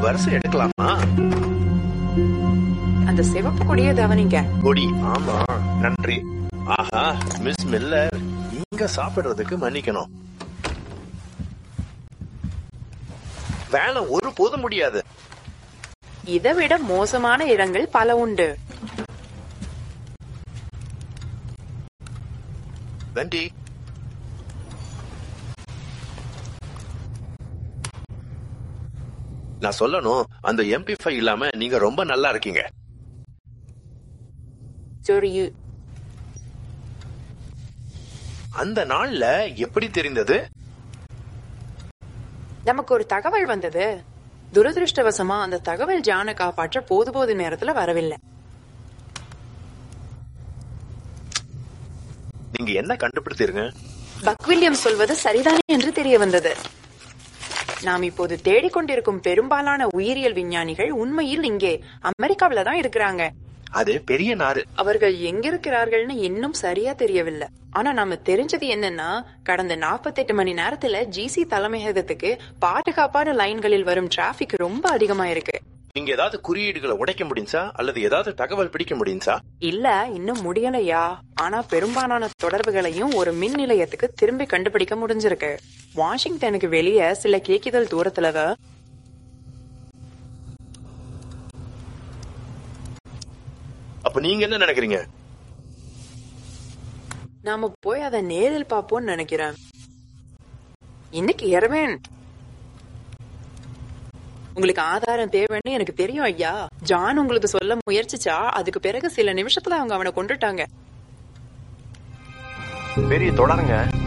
வரிசை எடுக்கலாமா அந்த சிவப்பு கொடியை கவனிங்க கொடி ஆமா நன்றி ஆஹா மிஸ் மில்லர் இங்க சாப்பிடுறதுக்கு மன்னிக்கணும் வேலை ஒரு போது முடியாது இதை விட மோசமான இடங்கள் பல உண்டு வெண்டி நான் சொல்லணும் அந்த எம்பி ஃபைவ் இல்லாம நீங்க ரொம்ப நல்லா இருக்கீங்க சரி அந்த நாள்ல எப்படி தெரிந்தது நமக்கு ஒரு தகவல் வந்தது துரதிருஷ்டவசமா அந்த தகவல் ஜானை காப்பாற்ற போது போது நேரத்துல வரவில்லை நீங்க என்ன கண்டுபிடித்தீருங்க பக்வில்லியம் சொல்வது சரிதானே என்று தெரிய வந்தது நாம் இப்போது தேடிக்கொண்டிருக்கும் பெரும்பாலான உயிரியல் விஞ்ஞானிகள் உண்மையில் இங்கே அமெரிக்காவில தான் இருக்கிறாங்க அது பெரிய நாடு அவர்கள் எங்க இருக்கிறார்கள்னு இன்னும் சரியா தெரியவில்லை ஆனா நாம தெரிஞ்சது என்னன்னா கடந்த 48 மணி நேரத்துல ஜிசி தலைமையகத்துக்கு பாதுகாப்பான லைன்களில் வரும் டிராபிக் ரொம்ப அதிகமா இருக்கு நீங்க ஏதாவது குறியீடுகளை உடைக்க முடிஞ்சா அல்லது ஏதாவது தகவல் பிடிக்க முடிஞ்சா இல்ல இன்னும் முடியலையா ஆனா பெரும்பாலான தொடர்புகளையும் ஒரு மின் நிலையத்துக்கு திரும்பி கண்டுபிடிக்க முடிஞ்சிருக்கு வாஷிங்டனுக்கு வெளியே சில கேக்கிதழ் தூரத்துல அப்ப நீங்க என்ன நினைக்கிறீங்க நாம போய் அதை நேரில் பார்ப்போம்னு நினைக்கிறேன் இன்னைக்கு இரவேன் உங்களுக்கு ஆதாரம் தேவைன்னு எனக்கு தெரியும் ஐயா ஜான் உங்களுக்கு சொல்ல முயற்சிச்சா அதுக்கு பிறகு சில நிமிஷத்துல அவங்க அவனை கொண்டுட்டாங்க பெரிய தொடருங்க